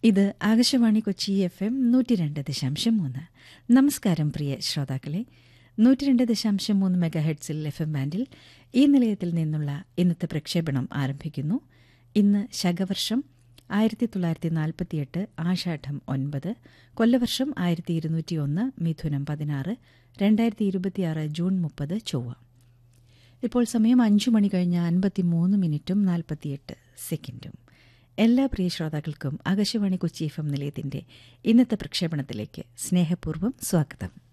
ഇത് Akashvani Kochi F M നൂറ്റി രണ്ട് ദശാംശം മൂന്ന് നമസ്കാരം പ്രിയ ശ്രോതാക്കളെ നൂറ്റി രണ്ട് ദശാംശം മൂന്ന് മെഗാ ഹെഡ്സിൽ എഫ് എം ബാൻഡിൽ ഈ നിലയത്തിൽ നിന്നുള്ള ഇന്നത്തെ പ്രക്ഷേപണം ആരംഭിക്കുന്നു ഇന്ന് ശകവർഷം ആയിരത്തി തൊള്ളായിരത്തി നാൽപ്പത്തിയെട്ട് ആഷാഢം ഒൻപത് കൊല്ലവർഷം ആയിരത്തി ഇരുന്നൂറ്റി ഒന്ന് മിഥുനം പതിനാറ് രണ്ടായിരത്തി ഇരുപത്തിയാറ് ജൂൺ മുപ്പത് ചൊവ്വ ഇപ്പോൾ സമയം അഞ്ചു മണി കഴിഞ്ഞ് അൻപത്തി മൂന്ന് മിനിറ്റും നാൽപ്പത്തിയെട്ട് സെക്കൻഡും എല്ലാ പ്രിയ ശ്രോതാക്കൾക്കും ആകാശവാണി കൊച്ചി എഫ് എം നിലയത്തിന്റെ ഇന്നത്തെ പ്രക്ഷേപണത്തിലേക്ക് സ്നേഹപൂർവ്വം സ്വാഗതം